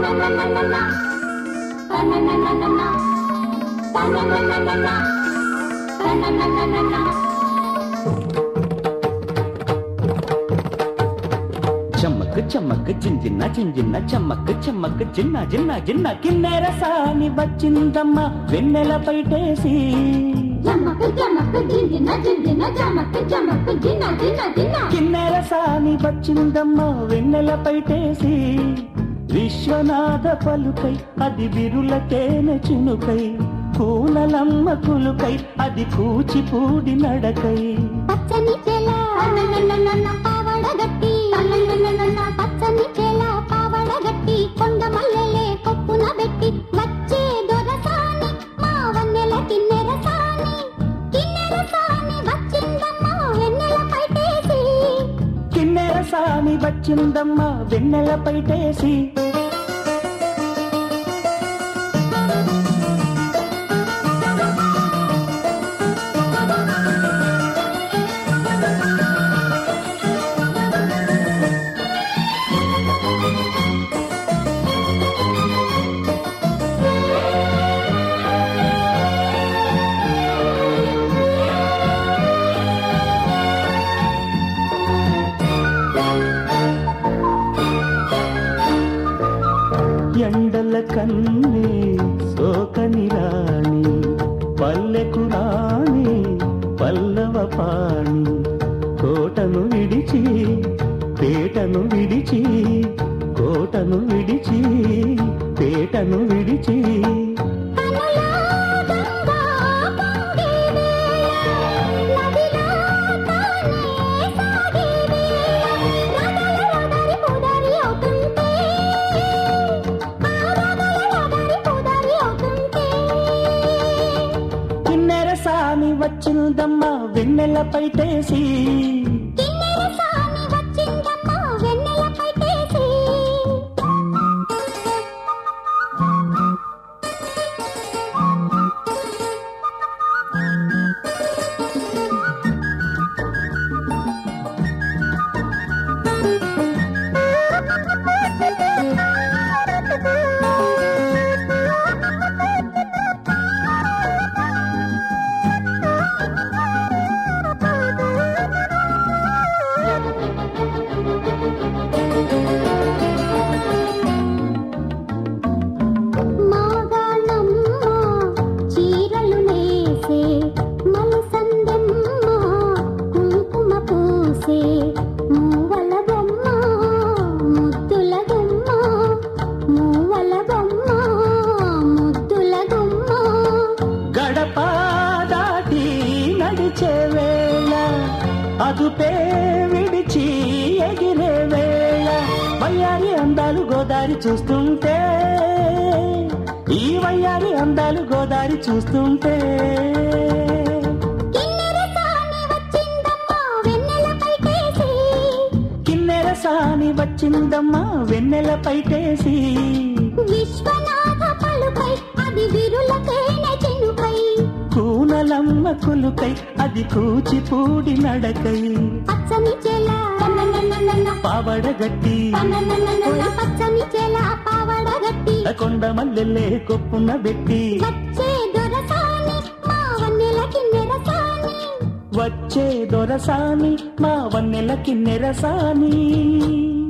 చమ్మక్ చమ్మక్ చింజిన్న చింజిన్న చమ్మక్ చమ్మక్ చిన్న చిన్న చిన్న కిన్నెర సాని వచ్చిందమ్మ వెన్నెల పైటేసి కిన్నెర సాని వచ్చిందమ్మ వెన్నెల పైటేసి విశ్వనాథ పలుకై అది విరుల తేనె చినుకై కూనలమ్మ కులుకై అది కూచిపూడి నడకై పచ్చని చెల పావడగట్టి పచ్చని చెల పావడగట్టి కొండ మల్లెలే కొప్పున పెట్టి వచ్చే దొరసాని మా వన్నెల కిన్నెర సాని కిన్నెర సాని వచ్చిందమ్మ వెన్నెల పైటేసి కిన్నెర సాని వచ్చిందమ్మ వెన్నెల పైటేసి ఎండల కన్నే సోకని రాణి పల్లెకు రాణి పల్లవ పాణి కోటను విడిచి పేటను విడిచి కోటను విడిచి పేటను విడిచి కనులా గంగా పొంగే వేళ నదిలో తానే సాగే వేళ రగల రగరి పుదరి అవుతుంటే ఆ రగల రగరి పుదరి అవుతుంటే కిన్నెర సాని వచ్చిందమ్మ వెన్నెల పైటేసి కిన్నెర సాని వచ్చిందమ్మ వెన్నెల పైటేసి మాగాణమ్మ చీరలు నేసే మలసందమ్మ కుంకుమ పూసే మూవల బొమ్మ ముద్దుల గుమ్మ మూవల బొమ్మ ముద్దుల గుమ్మ గడప దాటి నడిచే వేళ అదుపే విడిచి ఎగిరే వేళ వయ్యారి అందాలు గోదారి చూస్తుంటే ఈ వయ్యారి అందాలు గోదారి చూస్తుంటే కిన్నెర సాని వచ్చిందమ్మ వెన్నెల పైటేసి కిన్నెర సాని వచ్చిందమ్మా వెన్నెల పైటేసి విశ్వనాథ పలుకై అది విరుల తేనె చినుకై కూనలమ్మ కులుకై అది కూచిపూడి నడకై పచ్చని చెల పావడగట్టి పచ్చని చెల పావడగట్టి కొండ మల్లెల్లే కొప్పున పెట్టి వచ్చే దొరసాని మా వన్నెల కిన్నెర సాని వచ్చే దొరసాని మా వన్నెల కిన్నెరసాని